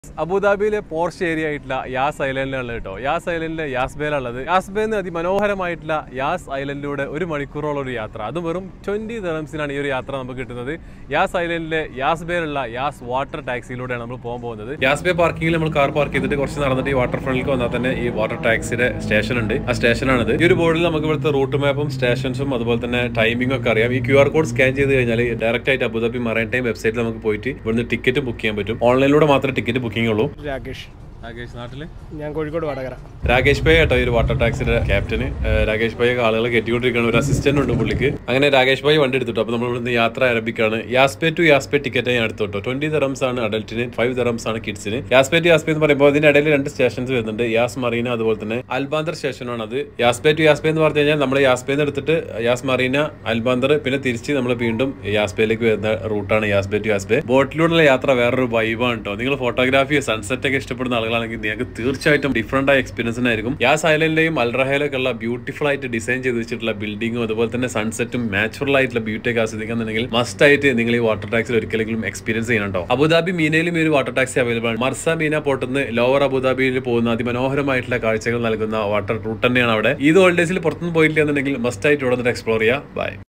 അബുദാബിയിലെ Porsche area ആയിട്ടുള്ള യാസ് ഐലൻഡിലാണ് കേട്ടോ യാസ് ഐലൻഡിലെ യാസ് ബേയിലുള്ളത് യാസ് ബേന്ന് അതിമനോഹരമായിട്ടുള്ള യാസ് ഐലൻഡിലൂടെ ഒരു മണിക്കൂറോളം ഒരു യാത്ര അത് വെറും ട്വന്റി ദറംസിനാണ് ഈ ഒരു യാത്ര നമുക്ക് കിട്ടുന്നത് യാസ് ഐലൻഡിലെ യാസ് ബേയിലുള്ള യാസ് വാട്ടർ ടാക്സിയിലൂടെയാണ് നമ്മൾ പോകാൻ പോകുന്നത് യാസ് ബേ പാർക്കിംഗിൽ നമ്മൾ കാർ പാർക്ക് ചെയ്തിട്ട് കുറച്ച് നടന്നിട്ട് ഈ വാട്ടർ ഫ്രണ്ടിലേക്ക് വന്നാൽ തന്നെ ഈ വാട്ടർ ടാക്സിയുടെ സ്റ്റേഷൻ ഉണ്ട് ആ സ്റ്റേഷനാണിത് ഈ ഒരു ബോർഡിൽ നമുക്ക് ഇവിടുത്തെ റൂട്ട് മാപ്പും സ്റ്റേഷൻസും അതുപോലെ തന്നെ ടൈമിംഗ് ഒക്കെ അറിയാം ഈ ക്യു ആർ കോഡ് സ്കാൻ ചെയ്ത് കഴിഞ്ഞാൽ ഡയറക്റ്റ് ആയിട്ട് അബുദാബി മറൈൻ ടൈം വെബ്സൈറ്റിൽ നമുക്ക് പോയിട്ട് ഇവിടുന്ന് ടിക്കറ്റ് ബുക്ക് ചെയ്യാൻ പറ്റും ഓൺലൈനിലൂടെ മാത്രമേ ടിക്കറ്റ് ബുക്കിംഗ് ഉള്ളൂ രാകേഷ് രാകേഷ് നാട്ടില് ഞാൻ കോഴിക്കോട് വടകര രാകേഷ് ഭായ് കേട്ടോ ഈ ഒരു വാട്ടർ ടാക്സിയുടെ ക്യാപ്റ്റന് രാകേഷ് ഭായ് ആളുകളെ കെട്ടിക്കൊണ്ടിരിക്കുകയാണ് ഒരു അസിസ്റ്റന്റ് ഉണ്ട് പുള്ളിക്ക് അങ്ങനെ രാകേഷ് ഭായ് വണ്ടി എടുത്തിട്ടു അപ്പൊ നമ്മൾ ഇവിടുന്ന് യാത്ര ആരംഭിക്കാണ് യാസ്പേ ടു യാസ്പേ ടിക്കറ്റ് ഞാൻ എടുത്തോട്ടോ ട്വന്റി ദറംസ് ആണ് അഡൽറ്റിന് ഫൈവ് ദറംസ് ആണ് കിഡ്സിന് യാസ്പേ ടു യാസ്പേ എന്ന് പറയുമ്പോൾ അതിന്റെ ഇടയിൽ രണ്ട് സ്റ്റേഷൻസ് വരുന്നുണ്ട് യാസ് മറീന അതുപോലെ തന്നെ അൽബാന്തർ സ്റ്റേഷനാണ് അത് യാസ്പേ ടു യാസ്പേ എന്ന് പറഞ്ഞു കഴിഞ്ഞാൽ നമ്മൾ യാസ്പേന്ന് എടുത്തിട്ട് യാസ് മറീന അൽബാന്തർ പിന്നെ തിരിച്ച് നമ്മൾ വീണ്ടും യാസ്പേയിലേക്ക് വരുന്ന റൂട്ടാണ് യാസ്പേ ടു യാസ്പേ ബോട്ടിലൂടെയുള്ള യാത്ര വേറൊരു വൈബാണ് കേട്ടോ നിങ്ങൾ ഫോട്ടോഗ്രാഫി സൺസെറ്റ് ഒക്കെ ഇഷ്ടപ്പെടുന്ന ആളുകളാണെങ്കിൽ നിങ്ങൾക്ക് തീർച്ചയായിട്ടും ഡിഫറെന്റ് ആയ എക്സ്പീരിയൻസ് ആയിരിക്കും യാസ് ഐലൻഡിലെയും അൽറഹയിലൊക്കെ ഉള്ള ബ്യൂട്ടിഫുൾ ആയിട്ട് ഡിസൈൻ ചെയ്ത് വെച്ചിട്ടുള്ള ബിൽഡിങ്ങും അതുപോലെ തന്നെ സൺസെറ്റും നാച്ചുറൽ ആയിട്ടുള്ള ബ്യൂട്ടി ഒക്കെ ആസ്വദിക്കുന്നുണ്ടെങ്കിൽ മസ്റ്റ് ആയിട്ട് നിങ്ങൾ ഈ വാട്ടർ ടാക്സിൽ ഒരിക്കലെങ്കിലും എക്സ്പീരിയൻസ് ചെയ്യണോ അബുദാബി മീനയിലും ഈ ഒരു വാട്ടർ ടാക്സി അവൈലബിൾ ആണ് മർസ മീന പോർട്ടിൽ നിന്ന് ലോവർ അബുദാബിയിൽ പോകുന്ന അതിമനോഹരമായിട്ടുള്ള കാഴ്ചകൾ നൽകുന്ന വാട്ടർ റൂട്ട് തന്നെയാണ് അവിടെ ഈ ഹോളിഡേസിൽ പുറത്തുനിന്ന് പോയില്ല എന്നുണ്ടെങ്കിൽ മസ്റ്റ് ആയിട്ട് ഇവിടെ നിന്ന് എക്സ്പ്ലോർ ചെയ്യുക ബൈ